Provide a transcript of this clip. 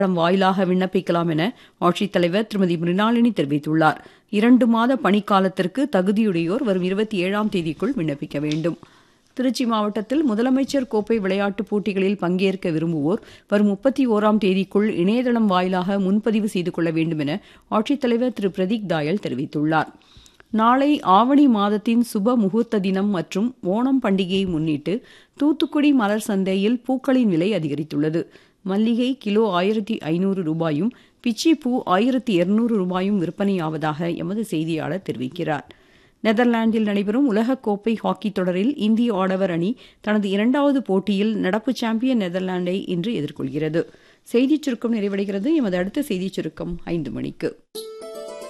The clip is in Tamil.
இணையதளம் வாயிலாக விண்ணப்பிக்கலாம் என ஆட்சித்தலைவர் திருமதி மிருணாளினி தெரிவித்துள்ளார் இரண்டு மாத பணிக்காலத்திற்கு தகுதியுடையோர் வரும் இருபத்தி ஏழாம் தேதிக்குள் விண்ணப்பிக்க வேண்டும் திருச்சி மாவட்டத்தில் முதலமைச்சர் கோப்பை விளையாட்டுப் போட்டிகளில் பங்கேற்க விரும்புவோர் வரும் முப்பத்தி ஓராம் தேதிக்குள் இணையதளம் வாயிலாக முன்பதிவு செய்து கொள்ள வேண்டும் என ஆட்சித்தலைவர் திரு பிரதீக் தாயல் தெரிவித்துள்ளார் நாளை ஆவணி மாதத்தின் சுப முகூர்த்த தினம் மற்றும் ஓணம் பண்டிகையை முன்னிட்டு தூத்துக்குடி மலர் சந்தையில் பூக்களின் விலை அதிகரித்துள்ளது மல்லிகை கிலோ ஆயிரத்தி ஐநூறு ரூபாயும் பிச்சி பூ ஆயிரத்தி இருநூறு ரூபாயும் விற்பனையாவதாக எமது செய்தியாளர் தெரிவிக்கிறார் நெதர்லாந்தில் நடைபெறும் உலகக்கோப்பை ஹாக்கி தொடரில் இந்திய ஆடவர் அணி தனது இரண்டாவது போட்டியில் நடப்பு சாம்பியன் நெதர்லாந்தை இன்று எதிர்கொள்கிறது செய்திச் சுருக்கம் நிறைவடைகிறது எமது அடுத்த செய்திச் சுருக்கம் ஐந்து மணிக்கு